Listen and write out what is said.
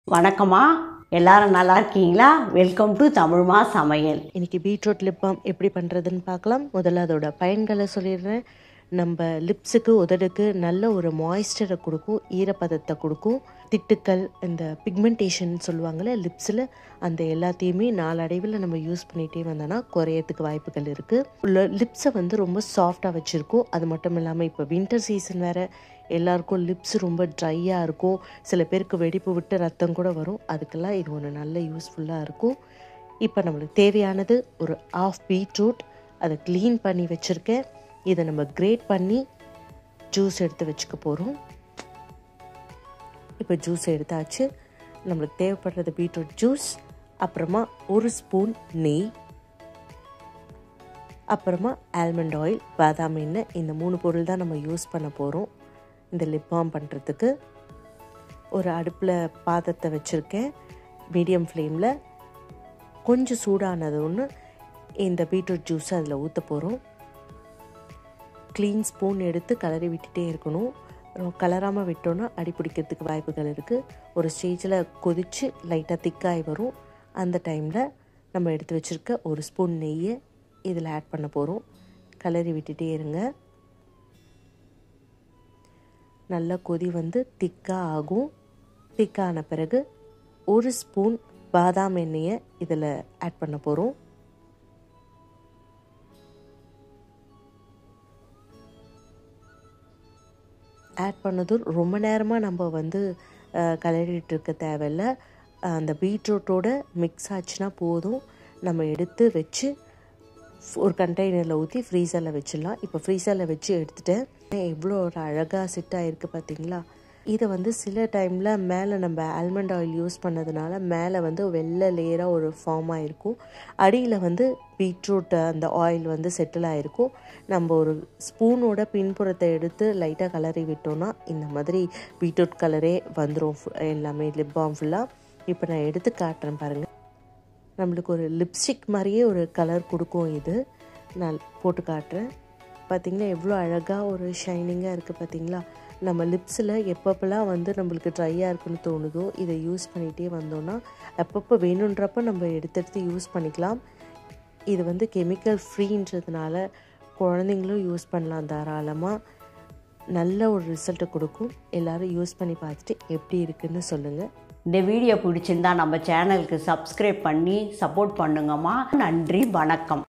வணக்கம்மா எல்லாரும் நல்லா இருக்கீங்களா வெல்கம் டு தமிழ்மா சமையல் இன்னைக்கு பீட்ரூட் லிப் பாம் எப்படி பண்ணுறதுன்னு பார்க்கலாம் முதல்ல அதோட பயன்களை சொல்லிடுறேன் நம்ம லிப்ஸுக்கு உதடுக்கு நல்ல ஒரு மாய்ஸ்டரை கொடுக்கும் ஈரப்பதத்தை கொடுக்கும் திட்டுக்கள் இந்த பிக்மெண்டேஷன் சொல்லுவாங்கள்ல லிப்ஸில் அந்த எல்லாத்தையுமே நாளடைவில் நம்ம யூஸ் பண்ணிகிட்டே வந்தோன்னா குறையறதுக்கு வாய்ப்புகள் இருக்குது லிப்ஸை வந்து ரொம்ப சாஃப்டாக வச்சுருக்கும் அது மட்டும் இல்லாமல் இப்போ வின்டர் சீசன் வேறு எல்லாருக்கும் லிப்ஸ் ரொம்ப ட்ரையாக இருக்கும் சில பேருக்கு வெடிப்பு விட்டு ரத்தம் கூட வரும் அதுக்கெல்லாம் இது ஒன்று நல்ல யூஸ்ஃபுல்லாக இருக்கும் இப்போ நம்மளுக்கு தேவையானது ஒரு ஆஃப் பீட்ரூட் அதை க்ளீன் பண்ணி வச்சுருக்கேன் இதை நம்ம கிரேட் பண்ணி ஜூஸ் எடுத்து வச்சுக்க போகிறோம் இப்போ ஜூஸ் எடுத்தாச்சு நம்மளுக்கு தேவைப்படுறது பீட்ரூட் ஜூஸ் அப்புறமா ஒரு ஸ்பூன் நெய் அப்புறமா ஆல்மண்ட் ஆயில் பாதாம் எண்ணெய் இந்த மூணு பொருள் தான் நம்ம யூஸ் பண்ண போகிறோம் இந்த லிப் பாம் பண்ணுறதுக்கு ஒரு அடுப்பில் பாத்திரத்தை வச்சுருக்கேன் மீடியம் ஃப்ளேமில் கொஞ்சம் சூடானது ஒன்று இந்த பீட்ரூட் ஜூஸை அதில் ஊற்ற போகிறோம் க்ளீன் ஸ்பூன் எடுத்து கலரி விட்டுட்டே இருக்கணும் கலராமல் விட்டோன்னா அடி பிடிக்கிறதுக்கு வாய்ப்புகள் இருக்குது ஒரு ஸ்டேஜில் கொதித்து லைட்டாக திக்காகி வரும் அந்த டைமில் நம்ம எடுத்து வச்சுருக்க ஒரு ஸ்பூன் நெய்யை இதில் ஆட் பண்ண போகிறோம் கலரி விட்டுட்டே இருங்க நல்லா கொதி வந்து திக்காக ஆகும் திக்கான பிறகு ஒரு ஸ்பூன் பாதாம் எண்ணெயை இதில் ஆட் பண்ண போகிறோம் ஆட் பண்ணதும் ரொம்ப நேரமாக நம்ம வந்து கலரிட்டு இருக்க தேவையில்ல அந்த பீட்ரூட்டோட மிக்ஸ் ஆச்சுன்னா போதும் நம்ம எடுத்து வச்சு ஒரு கண்டெய்னரில் ஊற்றி ஃப்ரீசரில் வச்சிடலாம் இப்போ ஃப்ரீசரில் வச்சு எடுத்துட்டேன் எவ்வளோ ஒரு அழகாக செட் ஆகிருக்கு பார்த்தீங்களா இதை வந்து சில டைமில் மேலே நம்ம ஆல்மண்ட் ஆயில் யூஸ் பண்ணதுனால மேலே வந்து வெள்ளை லேயராக ஒரு ஃபார்ம் ஆகிருக்கும் அடியில் வந்து பீட்ரூட் அந்த ஆயில் வந்து செட்டில் ஆகிருக்கும் நம்ம ஒரு ஸ்பூனோட பின்புறத்தை எடுத்து லைட்டாக கலரி விட்டோம்னா இந்த மாதிரி பீட்ரூட் கலரே வந்துடும் எல்லாமே லிப் பாம் ஃபுல்லாக இப்போ நான் எடுத்து காட்டுறேன் பாருங்கள் நம்மளுக்கு ஒரு லிப்ஸ்டிக் மாதிரியே ஒரு கலர் கொடுக்கும் இது நான் போட்டு காட்டுறேன் பார்த்திங்கன்னா எவ்வளோ அழகாக ஒரு ஷைனிங்காக இருக்குது பார்த்தீங்களா நம்ம லிப்ஸில் எப்பப்பெல்லாம் வந்து நம்மளுக்கு ட்ரையாக இருக்குன்னு தோணுதோ இதை யூஸ் பண்ணிகிட்டே வந்தோன்னா அப்பப்போ வேணுன்றப்ப நம்ம எடுத்து எடுத்து யூஸ் பண்ணிக்கலாம் இது வந்து கெமிக்கல் ஃப்ரீன்றதுனால குழந்தைங்களும் யூஸ் பண்ணலாம் தாராளமாக நல்ல ஒரு ரிசல்ட்டை கொடுக்கும் எல்லோரும் யூஸ் பண்ணி பார்த்துட்டு எப்படி இருக்குன்னு சொல்லுங்கள் இந்த வீடியோ பிடிச்சிருந்தா நம்ம சேனலுக்கு சப்ஸ்கிரைப் பண்ணி சப்போர்ட் பண்ணுங்கம்மா நன்றி வணக்கம்